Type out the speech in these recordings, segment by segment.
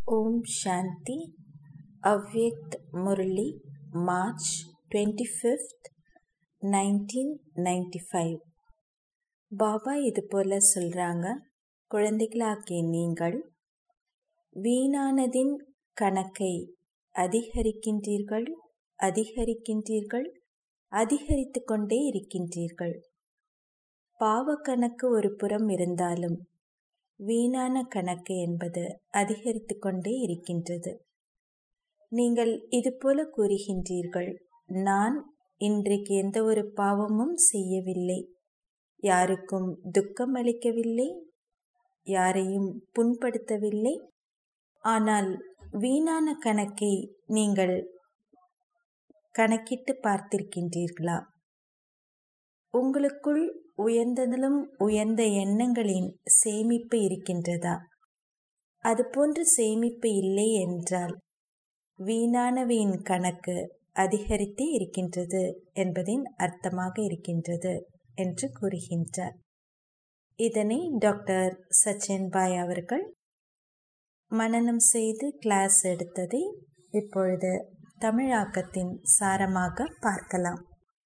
ஓம் Shanti Avyakt Murli March twenty fifth nineteen ninety five Baba இது போல் சொல்கிறாங்க குழந்தைகளாகிய நீங்கள் வீணானதின் கணக்கை அதிகரிக்கின்றீர்கள் அதிகரிக்கின்றீர்கள் அதிகரித்து கொண்டே இருக்கின்றீர்கள் பாவ கணக்கு ஒரு புறம் இருந்தாலும் வீணான கணக்கு என்பது அதிகரித்து கொண்டே இருக்கின்றது நீங்கள் இதுபோல கூறுகின்றீர்கள் நான் இன்றைக்கு எந்த ஒரு பாவமும் செய்யவில்லை யாருக்கும் துக்கம் அளிக்கவில்லை யாரையும் புண்படுத்தவில்லை ஆனால் வீணான கணக்கை நீங்கள் கணக்கிட்டு பார்த்திருக்கின்றீர்களா உங்களுக்குள் உயர்ந்ததிலும் உயர்ந்த எண்ணங்களின் சேமிப்பு இருக்கின்றதா அதுபோன்ற சேமிப்பு இல்லை என்றால் வீணானவையின் கணக்கு அதிகரித்தே இருக்கின்றது என்பதின் அர்த்தமாக இருக்கின்றது என்று கூறுகின்றார் இதனை டாக்டர் சச்சின் பாய் அவர்கள் மனனம் செய்து கிளாஸ் எடுத்ததை இப்பொழுது தமிழாக்கத்தின் சாரமாக பார்க்கலாம்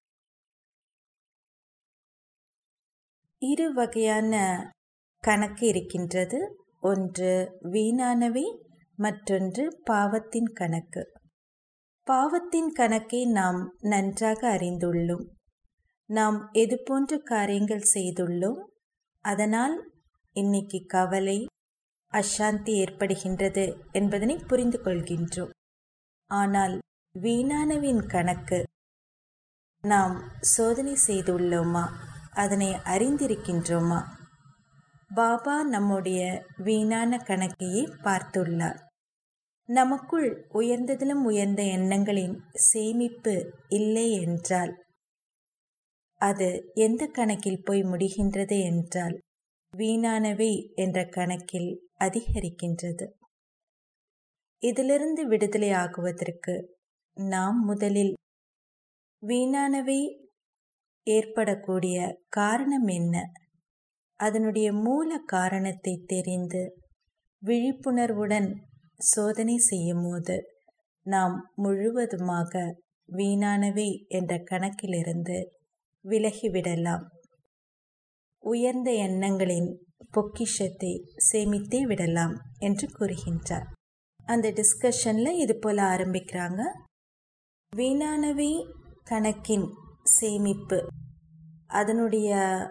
இரு வகையான கணக்கு இருக்கின்றது ஒன்று வீணானவை மற்றொன்று பாவத்தின் கணக்கு பாவத்தின் கணக்கை நாம் நன்றாக அறிந்துள்ளோம் நாம் எது போன்ற காரியங்கள் செய்துள்ளோம் அதனால் இன்னைக்கு கவலை அசாந்தி ஏற்படுகின்றது என்பதனை புரிந்து கொள்கின்றோம் ஆனால் வீணானவின் கணக்கு நாம் சோதனை செய்துள்ளோமா அதனை அறிந்திருக்கின்றோமா பாபா நம்முடைய வீணான கணக்கையே பார்த்துள்ளார் நமக்குள் உயர்ந்ததிலும் உயர்ந்த எண்ணங்களின் சேமிப்பு இல்லை என்றால் அது எந்த கணக்கில் போய் முடிகின்றது என்றால் வீணானவை என்ற கணக்கில் அதிகரிக்கின்றது இதிலிருந்து விடுதலை ஆகுவதற்கு நாம் முதலில் வீணானவை ஏற்படக்கூடிய காரணம் என்ன அதனுடைய மூல காரணத்தை தெரிந்து விழிப்புணர்வுடன் சோதனை செய்யும் போது நாம் முழுவதுமாக வீணானவை என்ற கணக்கிலிருந்து விலகிவிடலாம் உயர்ந்த எண்ணங்களின் பொக்கிஷத்தை சேமித்தே விடலாம் என்று கூறுகின்றார் அந்த டிஸ்கஷனில் இது போல் ஆரம்பிக்கிறாங்க வீணானவை கணக்கின் சேமிப்பு அதனுடைய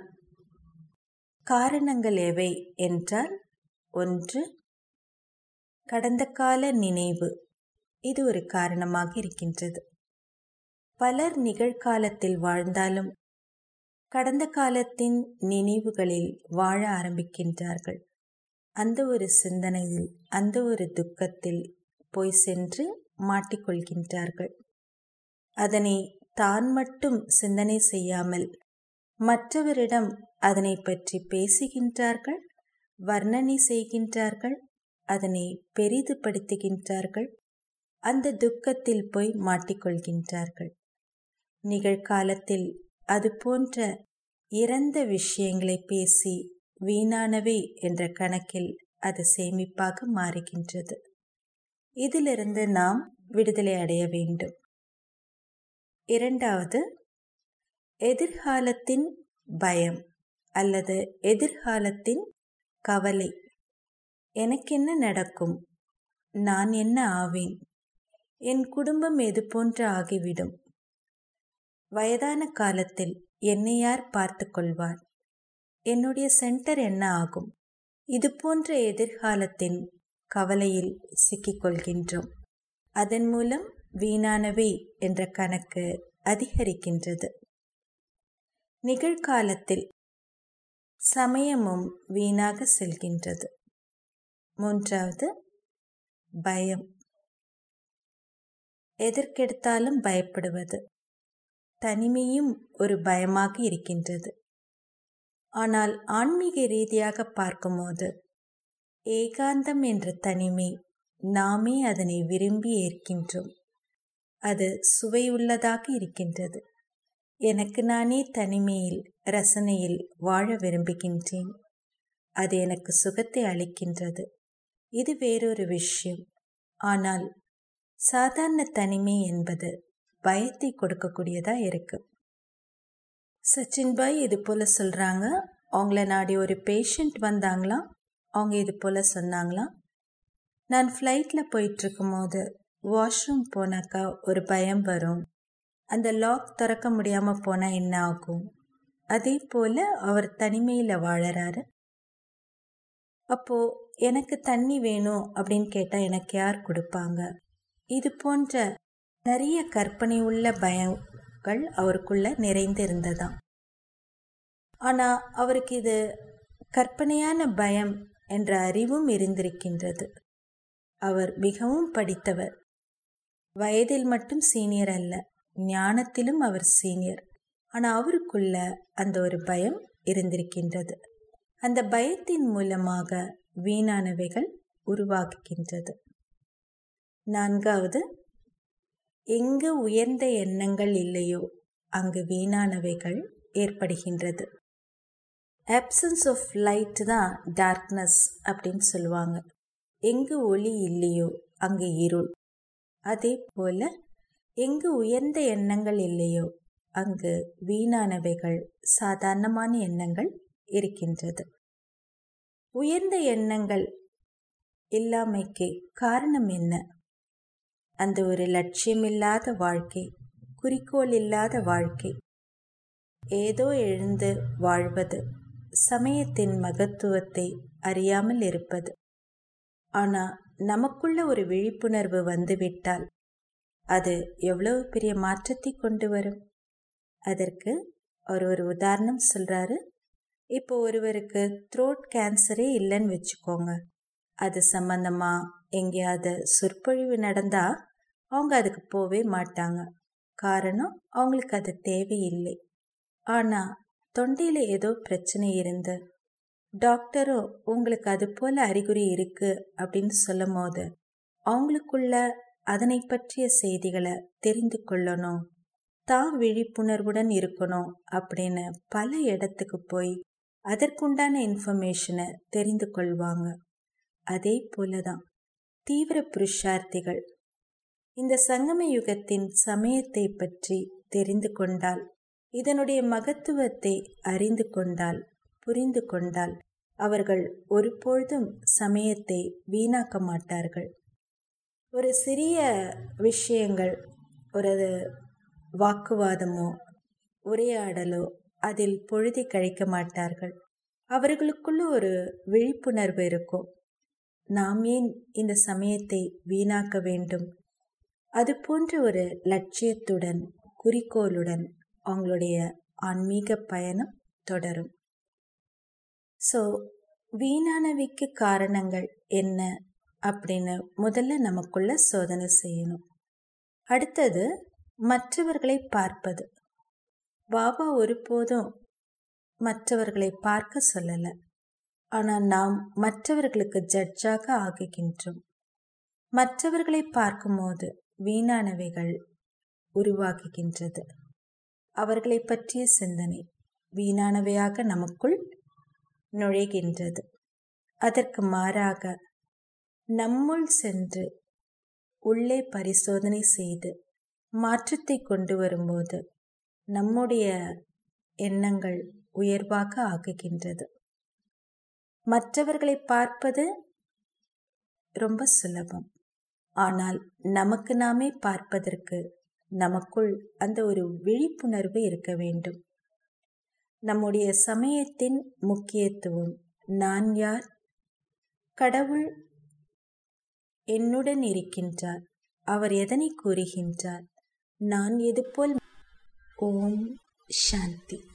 காரணங்கள் எவை என்றால் ஒன்று கடந்த கால நினைவு இது ஒரு காரணமாக இருக்கின்றது பலர் நிகழ்காலத்தில் வாழ்ந்தாலும் கடந்த காலத்தின் நினைவுகளில் வாழ ஆரம்பிக்கின்றார்கள் அந்த ஒரு சிந்தனையில் அந்த ஒரு துக்கத்தில் போய் சென்று மாட்டிக்கொள்கின்றார்கள் அதனை தான் மட்டும் சிந்தனை செய்யாமல் மற்றவரிடம் அதனை பற்றி பேசுகின்றார்கள் வர்ணனை செய்கின்றார்கள் அதனை பெரிதுபடுத்துகின்றார்கள் அந்த துக்கத்தில் போய் மாட்டிக்கொள்கின்றார்கள் நிகழ்காலத்தில் அது போன்ற இறந்த விஷயங்களை பேசி வீணானவை என்ற கணக்கில் அது சேமிப்பாக மாறுகின்றது இதிலிருந்து நாம் விடுதலை அடைய வேண்டும் இரண்டாவது எதிர்காலத்தின் பயம் அல்லது எதிர்காலத்தின் கவலை எனக்கு என்ன நடக்கும் நான் என்ன ஆவேன் என் குடும்பம் எது போன்று ஆகிவிடும் வயதான காலத்தில் என்னை யார் பார்த்து கொள்வார் என்னுடைய சென்டர் என்ன ஆகும் இது போன்ற எதிர்காலத்தின் கவலையில் சிக்கிக்கொள்கின்றோம் அதன் மூலம் வீணானவை என்ற கணக்கு அதிகரிக்கின்றது நிகழ்காலத்தில் சமயமும் வீணாக செல்கின்றது மூன்றாவது பயம் எதற்கெடுத்தாலும் பயப்படுவது தனிமையும் ஒரு பயமாக இருக்கின்றது ஆனால் ஆன்மீக ரீதியாக பார்க்கும்போது ஏகாந்தம் என்ற தனிமை நாமே அதனை விரும்பி ஏற்கின்றோம் அது சுவையுள்ளதாக இருக்கின்றது எனக்கு நானே தனிமையில் ரசனையில் வாழ விரும்புகின்றேன் அது எனக்கு சுகத்தை அளிக்கின்றது இது வேறொரு விஷயம் ஆனால் சாதாரண தனிமை என்பது பயத்தை கொடுக்கக்கூடியதா இருக்கு சச்சின் பாய் இது போல சொல்றாங்க அவங்கள நாடி ஒரு பேஷண்ட் வந்தாங்களாம் அவங்க இது போல சொன்னாங்களாம் நான் ஃப்ளைட்டில் போயிட்டு இருக்கும்போது வாஷ்ரூம் போனாக்கா ஒரு பயம் வரும் அந்த லாக் திறக்க முடியாமல் போனால் என்ன ஆகும் அதே போல் அவர் தனிமையில் வாழறாரு அப்போ எனக்கு தண்ணி வேணும் அப்படின்னு கேட்டால் எனக்கு யார் கொடுப்பாங்க இது போன்ற நிறைய கற்பனை உள்ள பயங்கள் அவருக்குள்ள நிறைந்து இருந்ததாம் ஆனால் அவருக்கு இது கற்பனையான பயம் என்ற அறிவும் இருந்திருக்கின்றது அவர் மிகவும் படித்தவர் வயதில் மட்டும் சீனியர் அல்ல ஞானத்திலும் அவர் சீனியர் ஆனால் அவருக்குள்ள அந்த ஒரு பயம் இருந்திருக்கின்றது அந்த பயத்தின் மூலமாக வீணானவைகள் உருவாகுகின்றது நான்காவது எங்கு உயர்ந்த எண்ணங்கள் இல்லையோ அங்கு வீணானவைகள் ஏற்படுகின்றது ஆப்சன்ஸ் ஆஃப் லைட் தான் டார்க்னஸ் அப்படின்னு சொல்லுவாங்க எங்கு ஒளி இல்லையோ அங்கு இருள் அதே போல எங்கு உயர்ந்த எண்ணங்கள் இல்லையோ அங்கு வீணானவைகள் சாதாரணமான எண்ணங்கள் இருக்கின்றது உயர்ந்த எண்ணங்கள் இல்லாமைக்கு காரணம் என்ன அந்த ஒரு லட்சியமில்லாத வாழ்க்கை குறிக்கோள் இல்லாத வாழ்க்கை ஏதோ எழுந்து வாழ்வது சமயத்தின் மகத்துவத்தை அறியாமல் இருப்பது ஆனா நமக்குள்ள ஒரு விழிப்புணர்வு வந்துவிட்டால் அது எவ்வளவு பெரிய மாற்றத்தை கொண்டு வரும் அதற்கு அவர் ஒரு உதாரணம் சொல்றாரு இப்போ ஒருவருக்கு த்ரோட் கேன்சரே இல்லைன்னு வச்சுக்கோங்க அது சம்பந்தமா எங்கேயாவது சொற்பொழிவு நடந்தா அவங்க அதுக்கு போவே மாட்டாங்க காரணம் அவங்களுக்கு அது தேவையில்லை ஆனா தொண்டையில ஏதோ பிரச்சனை இருந்து டாக்டரும் உங்களுக்கு அது போல அறிகுறி இருக்கு அப்படின்னு சொல்லும் போது அவங்களுக்குள்ள அதனை பற்றிய செய்திகளை தெரிந்து கொள்ளணும் தான் விழிப்புணர்வுடன் இருக்கணும் அப்படின்னு பல இடத்துக்கு போய் அதற்குண்டான இன்ஃபர்மேஷனை தெரிந்து கொள்வாங்க அதே போலதான் தீவிர புருஷார்த்திகள் இந்த சங்கம யுகத்தின் சமயத்தை பற்றி தெரிந்து கொண்டால் இதனுடைய மகத்துவத்தை அறிந்து கொண்டால் புரிந்து கொண்டால் அவர்கள் ஒருபொழுதும் சமயத்தை வீணாக்க மாட்டார்கள் ஒரு சிறிய விஷயங்கள் ஒரு வாக்குவாதமோ உரையாடலோ அதில் பொழுதை கழிக்க மாட்டார்கள் அவர்களுக்குள்ள ஒரு விழிப்புணர்வு இருக்கும் நாம் ஏன் இந்த சமயத்தை வீணாக்க வேண்டும் அது போன்ற ஒரு லட்சியத்துடன் குறிக்கோளுடன் அவங்களுடைய ஆன்மீக பயணம் தொடரும் ஸோ வீணானவைக்கு காரணங்கள் என்ன அப்படின்னு முதல்ல நமக்குள்ள சோதனை செய்யணும் அடுத்தது மற்றவர்களை பார்ப்பது பாபா ஒருபோதும் மற்றவர்களை பார்க்க சொல்லல ஆனால் நாம் மற்றவர்களுக்கு ஜட்ஜாக ஆகுகின்றோம் மற்றவர்களை பார்க்கும்போது வீணானவைகள் உருவாகுகின்றது அவர்களை பற்றிய சிந்தனை வீணானவையாக நமக்குள் நுழைகின்றது அதற்கு மாறாக நம்முள் சென்று உள்ளே பரிசோதனை செய்து மாற்றத்தை கொண்டு வரும்போது நம்முடைய எண்ணங்கள் உயர்வாக ஆகுகின்றது மற்றவர்களை பார்ப்பது ரொம்ப சுலபம் ஆனால் நமக்கு நாமே பார்ப்பதற்கு நமக்குள் அந்த ஒரு விழிப்புணர்வு இருக்க வேண்டும் நம்முடைய சமயத்தின் முக்கியத்துவம் நான் யார் கடவுள் என்னுடன் இருக்கின்றார் அவர் எதனை கூறுகின்றார் நான் எது போல் ஓம் சாந்தி